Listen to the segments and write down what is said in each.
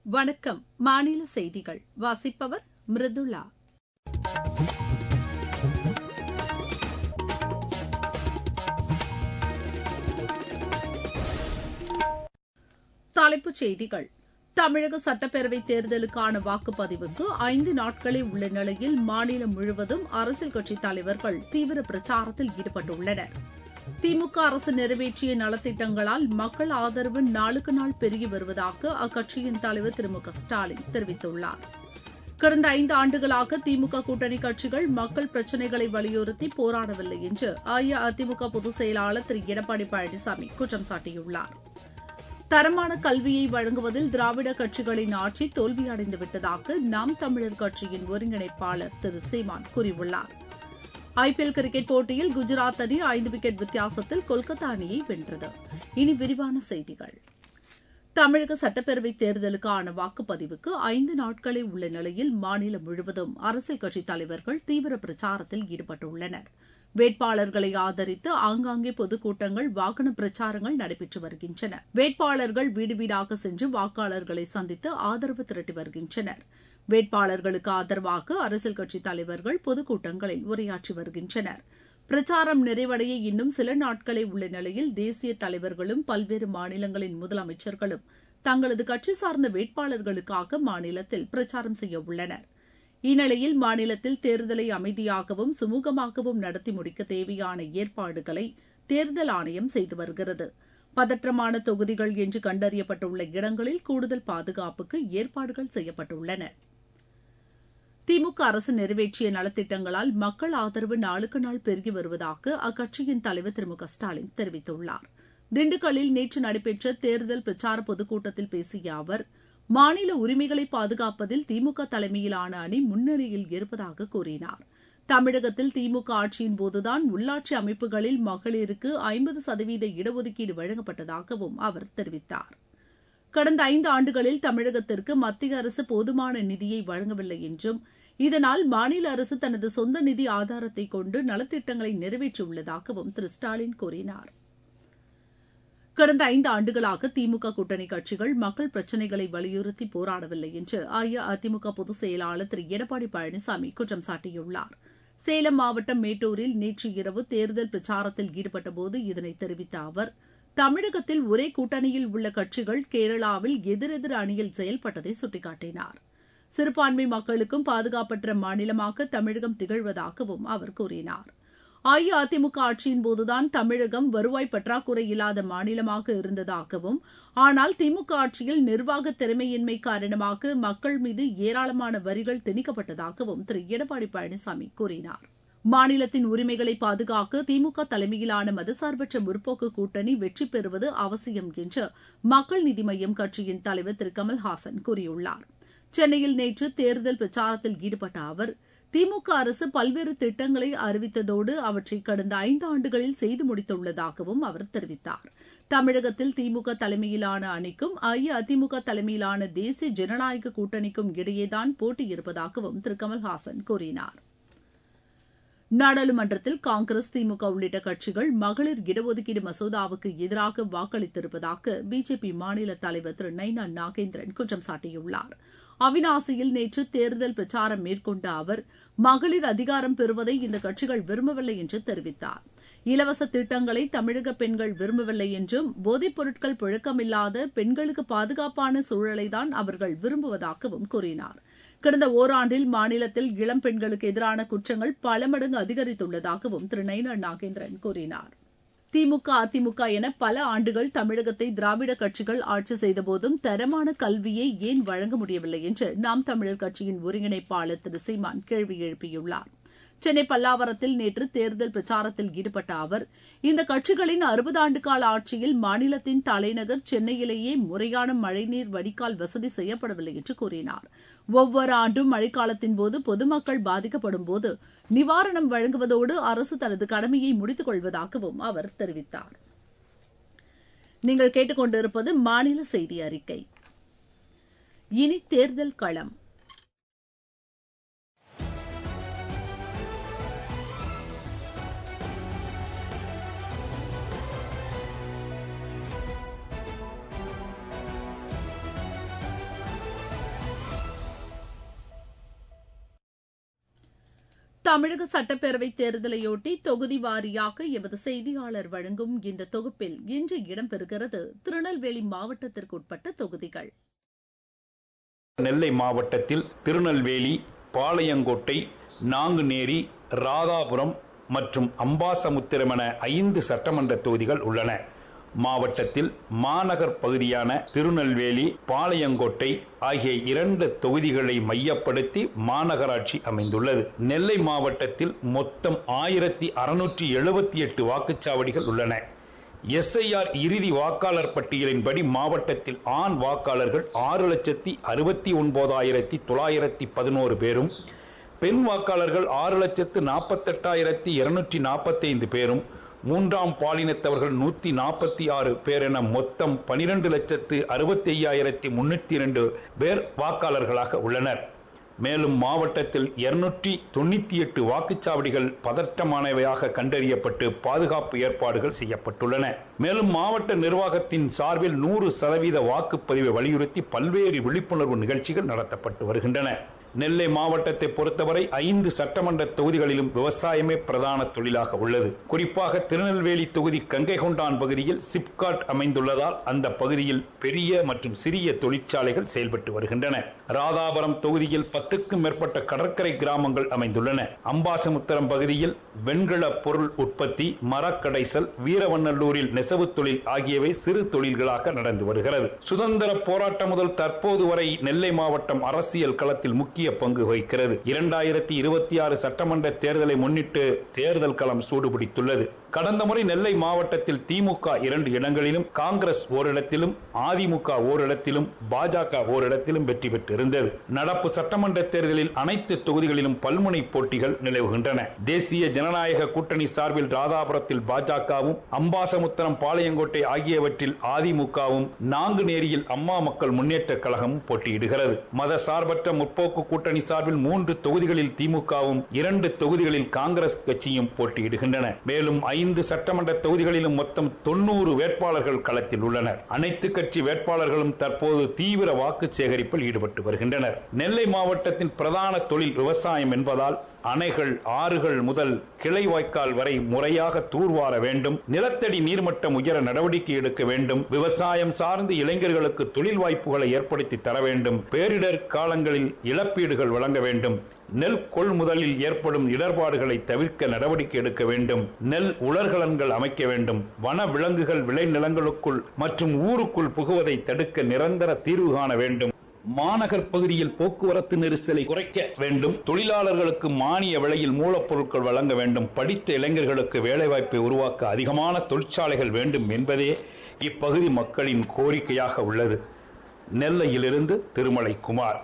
வணக்கம் மாநில செய்திகள் வாசிப்பவர் மிருதுளா தலைப்புச் செய்திகள் தமிழக சட்டப்பேரவைத் தேர்தலுக்கான வாக்குப்பதிவுக்கு ஐந்து நாட்களே உள்ள நிலையில் மாநிலம் முழுவதும் அரசியல் கட்சித் தலைவர்கள் தீவிர பிரச்சாரத்தில் ஈடுபட்டுள்ளனர் திமுக அரசு நிறைவேற்றிய நலத்திட்டங்களால் மக்கள் ஆதரவு நாளுக்கு நாள் பெருகி வருவதாக அக்கட்சியின் தலைவர் திரு மு க ஸ்டாலின் தெரிவித்துள்ளார் கடந்த ஐந்து ஆண்டுகளாக திமுக கூட்டணி கட்சிகள் மக்கள் பிரச்சினைகளை வலியுறுத்தி போராடவில்லை என்று அஇஅதிமுக பொதுச் செயலாளர் திரு எடப்பாடி பழனிசாமி குற்றம் சாட்டியுள்ளார் தரமான கல்வியை வழங்குவதில் திராவிட கட்சிகளின் ஆட்சி தோல்வியடைந்து விட்டதாக நாம் தமிழர் கட்சியின் ஒருங்கிணைப்பாளர் திரு சீமான் கூறியுள்ளார் ஐபிஎல் கிரிக்கெட் போட்டியில் குஜராத் அணி ஐந்து விக்கெட் வித்தியாசத்தில் கொல்கத்தா அணியை வென்றது இனி விரிவான செய்திகள் தமிழக சட்டப்பேரவைத் தேர்தலுக்கான வாக்குப்பதிவுக்கு ஐந்து நாட்களே உள்ள நிலையில் மாநிலம் முழுவதும் அரசியல் கட்சித் தலைவர்கள் தீவிர பிரச்சாரத்தில் ஈடுபட்டுள்ளனர் வேட்பாளர்களை ஆதரித்து ஆங்காங்கே பொதுக்கூட்டங்கள் வாகன பிரச்சாரங்கள் நடைபெற்று வருகின்றன வேட்பாளர்கள் வீடு வீடாக சென்று வாக்காளர்களை சந்தித்து ஆதரவு திரட்டி வருகின்றனர் வேட்பாளர்களுக்கு ஆதரவாக அரசியல் கட்சித் தலைவர்கள் பொதுக்கூட்டங்களில் உரையாற்றி வருகின்றனர் பிரச்சாரம் நிறைவடைய இன்னும் சில நாட்களே உள்ள நிலையில் தேசிய தலைவர்களும் பல்வேறு மாநிலங்களின் முதலமைச்சர்களும் தங்களது கட்சி சார்ந்த வேட்பாளர்களுக்காக மாநிலத்தில் பிரச்சாரம் செய்ய உள்ளனர் இந்நிலையில் மாநிலத்தில் தேர்தலை அமைதியாகவும் சுமூகமாகவும் நடத்தி முடிக்க தேவையான ஏற்பாடுகளை தேர்தல் ஆணையம் செய்து வருகிறது பதற்றமான தொகுதிகள் என்று கண்டறியப்பட்டுள்ள இடங்களில் கூடுதல் பாதுகாப்புக்கு ஏற்பாடுகள் செய்யப்பட்டுள்ளன திமுக அரசு நிறைவேற்றிய நலத்திட்டங்களால் மக்கள் ஆதரவு நாளுக்கு நாள் பெருகி வருவதாக அக்கட்சியின் தலைவர் திரு மு க ஸ்டாலின் தெரிவித்துள்ளார் திண்டுக்கல்லில் நேற்று நடைபெற்ற தேர்தல் பிரச்சார பொதுக்கூட்டத்தில் பேசிய அவர் மாநில உரிமைகளை பாதுகாப்பதில் திமுக தலைமையிலான அணி முன்னணியில் இருப்பதாக கூறினார் தமிழகத்தில் திமுக ஆட்சியின் போதுதான் உள்ளாட்சி அமைப்புகளில் மகளிருக்கு ஐம்பது சதவீத இடஒதுக்கீடு வழங்கப்பட்டதாகவும் அவர் தெரிவித்தார் கடந்த ஐந்து ஆண்டுகளில் தமிழகத்திற்கு மத்திய அரசு போதுமான நிதியை வழங்கவில்லை என்றும் இதனால் மாநில அரசு தனது சொந்த நிதி ஆதாரத்தை கொண்டு நலத்திட்டங்களை நிறைவேற்றியுள்ளதாகவும் திரு ஸ்டாலின் கூறினார் கடந்த ஐந்து ஆண்டுகளாக திமுக கூட்டணி கட்சிகள் மக்கள் பிரச்சினைகளை வலியுறுத்தி போராடவில்லை என்று அஇஅதிமுக பொதுச் செயலாளர் திரு எடப்பாடி பழனிசாமி குற்றம் சாட்டியுள்ளார் சேலம் மாவட்டம் மேட்டூரில் நேற்று இரவு தேர்தல் பிரச்சாரத்தில் ஈடுபட்டபோது இதனை தெரிவித்த அவர் தமிழகத்தில் ஒரே கூட்டணியில் உள்ள கட்சிகள் கேரளாவில் எதிரெதிர் அணியில் செயல்பட்டதை சுட்டிக்காட்டினார் சிறுபான்மை மக்களுக்கும் பாதுகாப்பற்ற மாநிலமாக தமிழகம் திகழ்வதாகவும் அவர் கூறினார் அஇஅதிமுக ஆட்சியின் போதுதான் தமிழகம் வருவாய் பற்றாக்குறை இல்லாத மாநிலமாக இருந்ததாகவும் ஆனால் திமுக ஆட்சியில் நிர்வாக திறமையின்மை காரணமாக மக்கள் மீது ஏராளமான வரிகள் திணிக்கப்பட்டதாகவும் திரு எடப்பாடி பழனிசாமி கூறினார் மாநிலத்தின் உரிமைகளை பாதுகாக்க திமுக தலைமையிலான மதசார்பற்ற முற்போக்கு கூட்டணி வெற்றி பெறுவது அவசியம் என்று மக்கள் நீதி மய்யம் கட்சியின் தலைவர் திரு கமல்ஹாசன் கூறியுள்ளார் சென்னையில் நேற்று தேர்தல் பிரச்சாரத்தில் ஈடுபட்ட அவர் திமுக அரசு பல்வேறு திட்டங்களை அறிவித்ததோடு அவற்றை கடந்த ஐந்து ஆண்டுகளில் செய்து முடித்துள்ளதாகவும் அவர் தெரிவித்தார் தமிழகத்தில் திமுக தலைமையிலான அணிக்கும் அஇஅதிமுக தலைமையிலான தேசிய ஜனநாயக கூட்டணிக்கும் இடையேதான் போட்டி இருப்பதாகவும் திரு கமல்ஹாசன் கூறினார் நாடாளுமன்றத்தில் காங்கிரஸ் திமுக உள்ளிட்ட கட்சிகள் மகளிர் இடஒதுக்கீடு மசோதாவுக்கு எதிராக வாக்களித்திருப்பதாக பிஜேபி மாநில தலைவர் திரு நைனா நாகேந்திரன் குற்றம் சாட்டியுள்ளார் அவினாசியில் நேற்று தேர்தல் பிரச்சாரம் மேற்கொண்ட அவர் மகளிர் அதிகாரம் பெறுவதை இந்த கட்சிகள் விரும்பவில்லை என்று தெரிவித்தார் இலவச திட்டங்களை தமிழக பெண்கள் விரும்பவில்லை என்றும் போதைப் பொருட்கள் புழக்கமில்லாத பெண்களுக்கு பாதுகாப்பான சூழலைதான் அவர்கள் விரும்புவதாகவும் கூறினார் கடந்த ஓராண்டில் மாநிலத்தில் இளம் பெண்களுக்கு எதிரான குற்றங்கள் பல மடங்கு அதிகரித்துள்ளதாகவும் திரு நைனா நாகேந்திரன் கூறினார் திமுக அதிமுக என பல ஆண்டுகள் தமிழகத்தை திராவிட கட்சிகள் ஆட்சி செய்தபோதும் தரமான கல்வியை ஏன் வழங்க முடியவில்லை என்று நாம் தமிழர் கட்சியின் ஒருங்கிணைப்பாளர் திரு சீமான் கேள்வி எழுப்பியுள்ளார் சென்னை பல்லாவரத்தில் நேற்று தேர்தல் பிரச்சாரத்தில் ஈடுபட்ட அவர் இந்த கட்சிகளின் அறுபது ஆண்டு கால ஆட்சியில் மாநிலத்தின் தலைநகர் சென்னையிலேயே முறையான மழைநீர் வடிகால் வசதி செய்யப்படவில்லை என்று கூறினார் ஒவ்வொரு ஆண்டும் மழைக்காலத்தின் போது பொதுமக்கள் பாதிக்கப்படும் போது நிவாரணம் வழங்குவதோடு அரசு தனது கடமையை முடித்துக் கொள்வதாகவும் அவர் தெரிவித்தார் நீங்கள் கேட்டுக்கொண்டிருப்பது மாநில செய்தி அறிக்கை இனி தேர்தல் களம் தமிழக சட்டப்பேரவை தேர்தலையொட்டி தொகுதி வாரியாக எமது செய்தியாளர் வழங்கும் இந்த தொகுப்பில் இன்று இடம்பெறுகிறது திருநெல்வேலி மாவட்டத்திற்குட்பட்ட தொகுதிகள் நெல்லை மாவட்டத்தில் திருநெல்வேலி பாளையங்கோட்டை நாங்குநேரி ராதாபுரம் மற்றும் அம்பாசமுத்திரம் என ஐந்து சட்டமன்ற தொகுதிகள் உள்ளன மாவட்டத்தில் மாநகர் பகுதியான திருநெல்வேலி பாளையங்கோட்டை ஆகிய இரண்டு தொகுதிகளை மையப்படுத்தி மாநகராட்சி அமைந்துள்ளது நெல்லை மாவட்டத்தில் மொத்தம் ஆயிரத்தி அறுநூற்றி எழுபத்தி எட்டு வாக்குச்சாவடிகள் உள்ளன எஸ்ஐஆர் இறுதி வாக்காளர் பட்டியலின்படி மாவட்டத்தில் ஆண் வாக்காளர்கள் ஆறு லட்சத்தி அறுபத்தி ஒன்பதாயிரத்தி தொள்ளாயிரத்தி பதினோரு பேரும் பெண் வாக்காளர்கள் ஆறு லட்சத்து நாற்பத்தெட்டாயிரத்தி இருநூற்றி நாற்பத்தைந்து பேரும் மூன்றாம் பாலினத்தவர்கள் நூற்றி நாற்பத்தி ஆறு பேர் என மொத்தம் பனிரெண்டு லட்சத்து அறுபத்தி ஐயாயிரத்தி முன்னூற்றி இரண்டு பேர் வாக்காளர்களாக உள்ளனர் மேலும் மாவட்டத்தில் இருநூற்றி தொண்ணூற்றி எட்டு வாக்குச்சாவடிகள் பதற்றமானவையாக கண்டறியப்பட்டு பாதுகாப்பு ஏற்பாடுகள் செய்யப்பட்டுள்ளன மேலும் மாவட்ட நிர்வாகத்தின் சார்பில் நூறு சதவீத வாக்குப்பதிவை வலியுறுத்தி பல்வேறு விழிப்புணர்வு நிகழ்ச்சிகள் நடத்தப்பட்டு வருகின்றன நெல்லை மாவட்டத்தை பொறுத்தவரை ஐந்து சட்டமன்ற தொகுதிகளிலும் விவசாயமே பிரதான தொழிலாக உள்ளது குறிப்பாக திருநெல்வேலி தொகுதி கங்கை கொண்டான் பகுதியில் சிப்காட் அமைந்துள்ளதால் அந்த பகுதியில் பெரிய மற்றும் சிறிய தொழிற்சாலைகள் செயல்பட்டு வருகின்றன ராதாபுரம் தொகுதியில் பத்துக்கும் மேற்பட்ட கடற்கரை கிராமங்கள் அமைந்துள்ளன அம்பாசமுத்திரம் பகுதியில் வெண்கல பொருள் உற்பத்தி மரக்கடைசல் வீரவண்ணல்லூரில் நெசவு தொழில் ஆகியவை சிறு தொழில்களாக நடந்து வருகிறது சுதந்திர போராட்டம் முதல் தற்போது வரை நெல்லை மாவட்டம் அரசியல் களத்தில் முக்கிய முக்கிய பங்கு வகிக்கிறது இரண்டாயிரத்தி இருபத்தி ஆறு சட்டமன்ற தேர்தலை முன்னிட்டு தேர்தல் களம் சூடுபிடித்துள்ளது கடந்த முறை நெல்லை மாவட்டத்தில் திமுக இரண்டு இடங்களிலும் காங்கிரஸ் ஓரிடத்திலும் அதிமுக ஓரிடத்திலும் பாஜக ஓரிடத்திலும் வெற்றி பெற்றிருந்தது நடப்பு சட்டமன்ற தேர்தலில் அனைத்து தொகுதிகளிலும் பல்முனை போட்டிகள் நிலவுகின்றன தேசிய ஜனநாயக கூட்டணி சார்பில் ராதாபுரத்தில் பாஜகவும் அம்பாசமுத்திரம் பாளையங்கோட்டை ஆகியவற்றில் அதிமுகவும் நாங்குநேரியில் அம்மா மக்கள் முன்னேற்ற கழகமும் போட்டியிடுகிறது மத சார்பற்ற முற்போக்கு கூட்டணி சார்பில் மூன்று தொகுதிகளில் திமுகவும் இரண்டு தொகுதிகளில் காங்கிரஸ் கட்சியும் போட்டியிடுகின்றன மேலும் ஐந்து சட்டமன்ற தொகுதிகளிலும் மொத்தம் தொன்னூறு வேட்பாளர்கள் களத்தில் உள்ளனர் அனைத்து கட்சி வேட்பாளர்களும் தற்போது தீவிர வாக்கு சேகரிப்பில் ஈடுபட்டு வருகின்றனர் நெல்லை மாவட்டத்தின் பிரதான தொழில் விவசாயம் என்பதால் அணைகள் ஆறுகள் முதல் கிளை வாய்க்கால் வரை முறையாக தூர்வார வேண்டும் நிலத்தடி நீர்மட்டம் உயர நடவடிக்கை எடுக்க வேண்டும் விவசாயம் சார்ந்து இளைஞர்களுக்கு தொழில் வாய்ப்புகளை ஏற்படுத்தி தர வேண்டும் பேரிடர் காலங்களில் இழப்பீடுகள் வழங்க வேண்டும் நெல் கொள்முதலில் ஏற்படும் இடர்பாடுகளை தவிர்க்க நடவடிக்கை எடுக்க வேண்டும் நெல் உலர்களன்கள் அமைக்க வேண்டும் வன விலங்குகள் விளைநிலங்களுக்குள் மற்றும் ஊருக்குள் புகுவதை தடுக்க நிரந்தர தீர்வு காண வேண்டும் மாநகர் பகுதியில் போக்குவரத்து நெரிசலை குறைக்க வேண்டும் தொழிலாளர்களுக்கு மானிய விலையில் மூலப்பொருட்கள் வழங்க வேண்டும் படித்த இளைஞர்களுக்கு வேலைவாய்ப்பை உருவாக்க அதிகமான தொழிற்சாலைகள் வேண்டும் என்பதே இப்பகுதி மக்களின் கோரிக்கையாக உள்ளது நெல்லையிலிருந்து திருமலை குமார்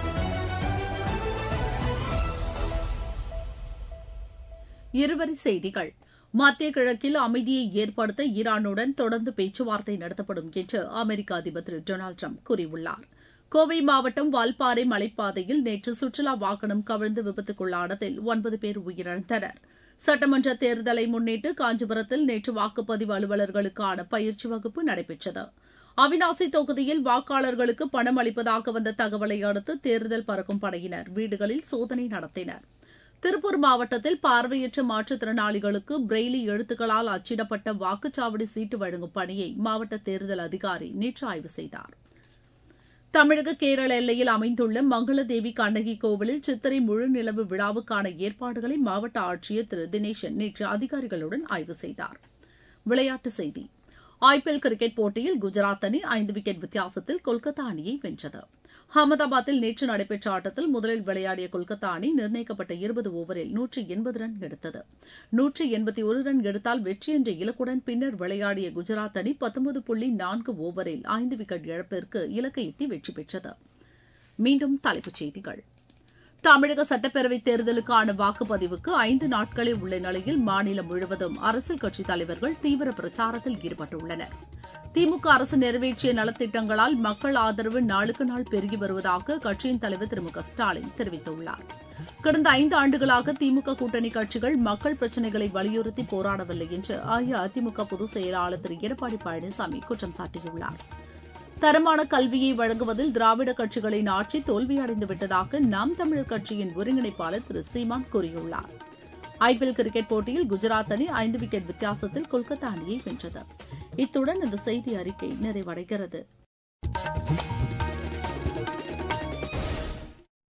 இருவரி செய்திகள் மத்திய கிழக்கில் அமைதியை ஏற்படுத்த ஈரானுடன் தொடர்ந்து பேச்சுவார்த்தை நடத்தப்படும் என்று அமெரிக்க அதிபர் திரு டொனால்டு ட்ரம்ப் கூறியுள்ளார் கோவை மாவட்டம் வால்பாறை மலைப்பாதையில் நேற்று சுற்றுலா வாகனம் கவிழ்ந்து விபத்துக்குள்ளானதில் ஒன்பது பேர் உயிரிழந்தனர் சட்டமன்ற தேர்தலை முன்னிட்டு காஞ்சிபுரத்தில் நேற்று வாக்குப்பதிவு அலுவலர்களுக்கான பயிற்சி வகுப்பு நடைபெற்றது அவினாசி தொகுதியில் வாக்காளர்களுக்கு பணம் அளிப்பதாக வந்த தகவலை அடுத்து தேர்தல் பறக்கும் படையினர் வீடுகளில் சோதனை நடத்தினர் திருப்பூர் மாவட்டத்தில் பார்வையற்ற மாற்றுத்திறனாளிகளுக்கு பிரெய்லி எழுத்துக்களால் அச்சிடப்பட்ட வாக்குச்சாவடி சீட்டு வழங்கும் பணியை மாவட்ட தேர்தல் அதிகாரி நேற்று ஆய்வு செய்தார் தமிழக கேரள எல்லையில் அமைந்துள்ள மங்களதேவி கண்ணகி கோவிலில் சித்திரை முழு நிலவு விழாவுக்கான ஏற்பாடுகளை மாவட்ட ஆட்சியர் திரு தினேசன் நேற்று அதிகாரிகளுடன் ஆய்வு செய்தார் விளையாட்டுச் செய்தி ஐபிஎல் கிரிக்கெட் போட்டியில் குஜராத் அணி ஐந்து விக்கெட் வித்தியாசத்தில் கொல்கத்தா அணியை வென்றது அகமதாபாத்தில் நேற்று நடைபெற்ற ஆட்டத்தில் முதலில் விளையாடிய கொல்கத்தா அணி நிர்ணயிக்கப்பட்ட இருபது ஓவரில் நூற்றி எண்பது ரன் எடுத்தது நூற்றி எண்பத்தி ஒரு ரன் எடுத்தால் வெற்றி என்ற இலக்குடன் பின்னர் விளையாடிய குஜராத் அணி பத்தொன்பது புள்ளி நான்கு ஓவரில் ஐந்து விக்கெட் இழப்பிற்கு இலக்கை எட்டி வெற்றி பெற்றது மீண்டும் தலைப்புச் செய்திகள் தமிழக சட்டப்பேரவைத் தேர்தலுக்கான வாக்குப்பதிவுக்கு ஐந்து நாட்களே உள்ள நிலையில் மாநிலம் முழுவதும் அரசியல் கட்சித் தலைவர்கள் தீவிர பிரச்சாரத்தில் ஈடுபட்டுள்ளனர் திமுக அரசு நிறைவேற்றிய நலத்திட்டங்களால் மக்கள் ஆதரவு நாளுக்கு நாள் பெருகி வருவதாக கட்சியின் தலைவர் திரு மு க ஸ்டாலின் தெரிவித்துள்ளார் கடந்த ஐந்து ஆண்டுகளாக திமுக கூட்டணி கட்சிகள் மக்கள் பிரச்சினைகளை வலியுறுத்தி போராடவில்லை என்று அஇஅதிமுக பொதுச் செயலாளர் திரு எடப்பாடி பழனிசாமி குற்றம் சாட்டியுள்ளார் தரமான கல்வியை வழங்குவதில் திராவிட கட்சிகளின் ஆட்சி தோல்வியடைந்து விட்டதாக நாம் தமிழர் கட்சியின் ஒருங்கிணைப்பாளர் திரு சீமான் கூறியுள்ளார் ஐபிஎல் கிரிக்கெட் போட்டியில் குஜராத் அணி ஐந்து விக்கெட் வித்தியாசத்தில் கொல்கத்தா அணியை வென்றது இத்துடன் இந்த செய்தி அறிக்கை நிறைவடைகிறது